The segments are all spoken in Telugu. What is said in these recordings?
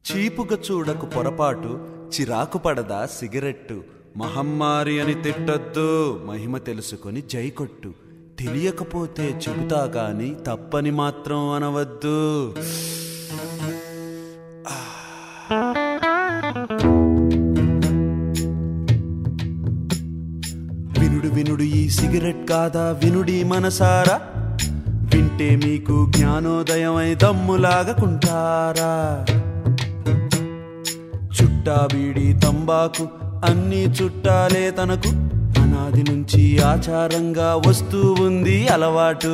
చీపుగా చూడకు పొరపాటు చిరాకు పడదా సిగరెట్టు మహమ్మారి అని తిట్టొద్దు మహిమ తెలుసుకొని జై కొట్టు తెలియకపోతే చెబుతా గాని తప్పని మాత్రం అనవద్దు వినుడు వినుడు ఈ సిగరెట్ కాదా వినుడి మనసారా వింటే మీకు జ్ఞానోదయమై దమ్ములాగకుంటారా చుట్టా బీడి తంబాకు అన్ని చుట్టాలే తనకు అనాది నుంచి ఆచారంగా వస్తూ ఉంది అలవాటు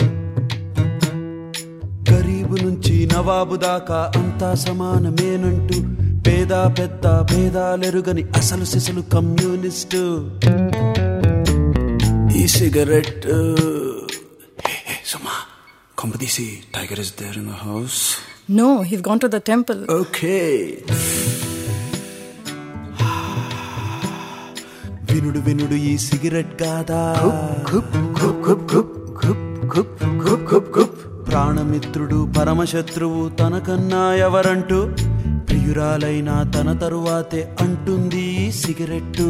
గరీబు నుంచి నవాబు దాకా అంతా సమానమేనంటూ పేద పెద్ద భేదాలెరుగని అసలు సిసలు కమ్యూనిస్టు ఈ సిగరెట్ సుమా కొంపదీసి tiger is there in the house No, he's gone to the temple. Okay వినుడు వినుడు ఈ సిగరెట్ కాదా ప్రాణమిత్రుడు పరమశత్రువు తనకన్నా ఎవరంటూ ప్రియురాలైన తన తరువాతే అంటుంది ఈ సిగరెట్టు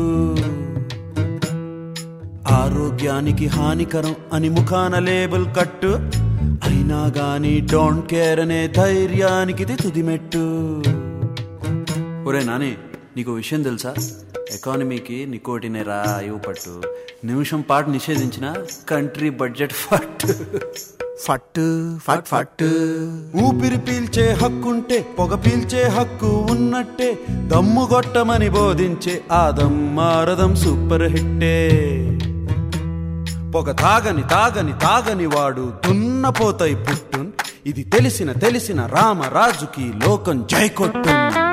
ఆరోగ్యానికి హానికరం అని ముఖాన లేబుల్ కట్టు అయినా గాని డోంట్ కేర్ అనే ధైర్యానికి ఇది తుదిమెట్టు ఒరే నాని నీకు విషయం తెలుసా ఎకానమీకి నికోటినే రా ఇవ్వు పట్టు నిమిషం పాటు నిషేధించిన కంట్రీ బడ్జెట్ ఫట్ ఫట్టు ఫట్ ఫట్టు ఊపిరి పీల్చే హక్కుంటే పొగ పీల్చే హక్కు ఉన్నట్టే దమ్ము గొట్టమని బోధించే ఆ దమ్మారదం సూపర్ హిట్టే పొగ తాగని తాగని తాగని వాడు దున్నపోతాయి పుట్టున్ ఇది తెలిసిన తెలిసిన రామరాజుకి లోకం జై కొట్టున్